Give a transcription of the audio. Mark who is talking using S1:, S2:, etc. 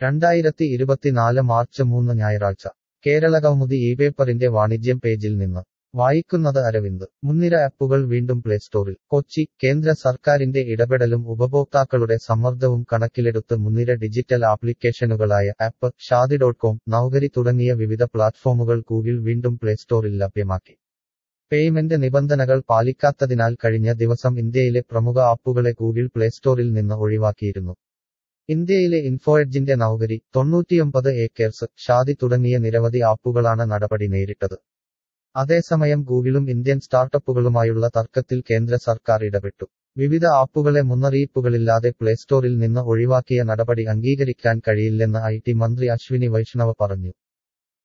S1: രണ്ടായിരത്തി ഇരുപത്തിനാല് മാർച്ച് മൂന്ന് ഞായറാഴ്ച കേരള കൗമുദി ഈ പേപ്പറിന്റെ വാണിജ്യം പേജിൽ നിന്ന് വായിക്കുന്നത് അരവിന്ദ് മുൻനിര ആപ്പുകൾ വീണ്ടും പ്ലേ സ്റ്റോറിൽ കൊച്ചി കേന്ദ്ര സർക്കാരിന്റെ ഇടപെടലും ഉപഭോക്താക്കളുടെ സമ്മർദ്ദവും കണക്കിലെടുത്ത് മുൻനിര ഡിജിറ്റൽ ആപ്ലിക്കേഷനുകളായ app Shaadi dot com Naukri തുടങ്ങിയ വിവിധ പ്ലാറ്റ്ഫോമുകൾ ഗൂഗിൾ വീണ്ടും പ്ലേ സ്റ്റോറിൽ ലഭ്യമാക്കി പേയ്മെന്റ് നിബന്ധനകൾ പാലിക്കാത്തതിനാൽ കഴിഞ്ഞ ദിവസം ഇന്ത്യയിലെ പ്രമുഖ ആപ്പുകളെ ഗൂഗിൾ പ്ലേ സ്റ്റോറിൽ നിന്ന് ഒഴിവാക്കിയിരുന്നു ഇന്ത്യയിലെ ഇൻഫോഎഡ്ജിന്റെ നൗകരി തൊണ്ണൂറ്റിയൊമ്പത് ഏക്കേഴ്സ് ഷാദി തുടങ്ങിയ നിരവധി ആപ്പുകളാണ് നടപടി നേരിട്ടത് അതേസമയം ഗൂഗിളും ഇന്ത്യൻ സ്റ്റാർട്ടപ്പുകളുമായുള്ള തർക്കത്തിൽ കേന്ദ്ര സർക്കാർ ഇടപെട്ടു വിവിധ ആപ്പുകളെ മുന്നറിയിപ്പുകളില്ലാതെ പ്ലേ സ്റ്റോറിൽ നിന്ന് ഒഴിവാക്കിയ നടപടി അംഗീകരിക്കാൻ കഴിയില്ലെന്ന് ഐ ടി മന്ത്രി അശ്വിനി വൈഷ്ണവ പറഞ്ഞു